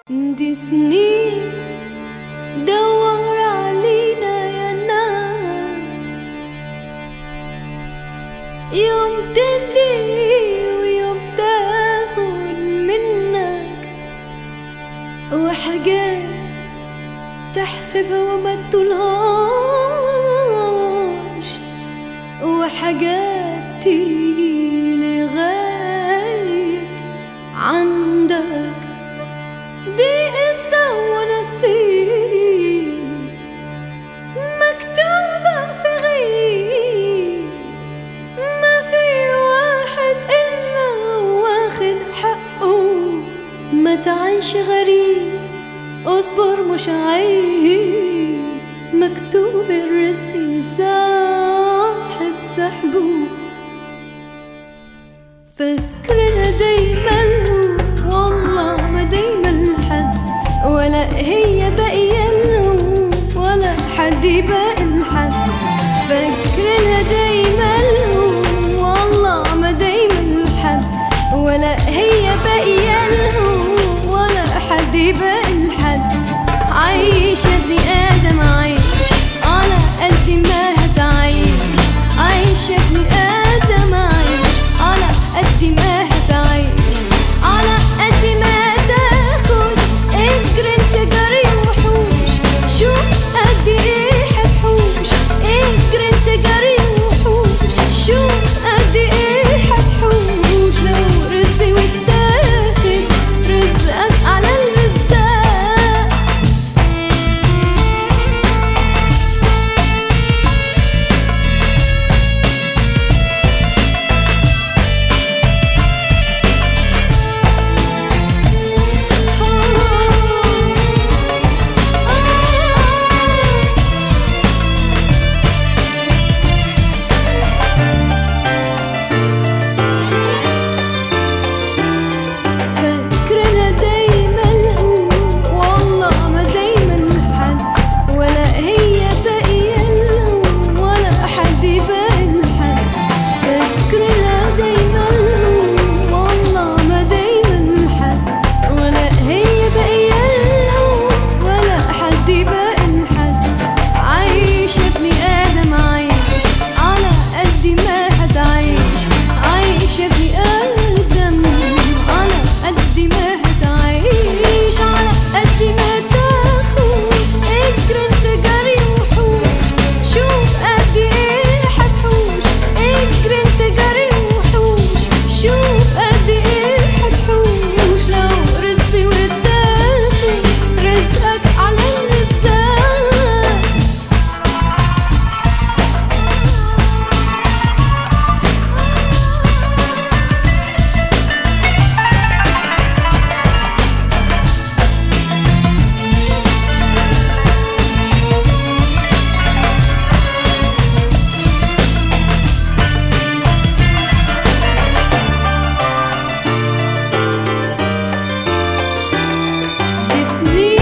دي سنين دور علينا يا ناس يوم تدي ويوم تاخد منك وحاجات تحسبها وما تقولهاش وحاجات تيجي لغاية عندك دي قصة ونصيب مكتوبة في غيب ما في واحد إلا واخد حقه ما تعيش غريب اصبر مش عيب مكتوب الرزق صاحب سحبه فكرنا دايما له والله ما دايما لحد ولا هي باقية له ولا حد باقي لحد فكرنا دايما له والله ما دايما لحد ولا هي باقية له ولا حد باقي لحد عيش يا ابني آدم عيش على قد ما هتعيش عيش يا ابني آدم عيش على قد ما هتعيش على قد ما تاخد اجري انت جري وحوش شوف قد ايه هتحوش اجري انت جري وحوش شوف قد ايه هتحوش لو رزق واتاخد رزقك على الرزاق فكرنا دايما له والله ما دايما لحد ولا هي باقية له ولا حد باقي لحد فكرنا دايما له والله ما دايما لحد ولا هي باقية له ولا حد باقي لحد عيش يا ابني آدم عيش على قد ما هتعيش عيش يا ابني آدم على قد ما هتعيش على قد ما تاخد اجري انت جري وحوش شوف قد ايه هتحوش اجري انت جري وحوش شوف قد ايه هتحوش لو رزق واتاخد رزقك على الرزاق دي سنين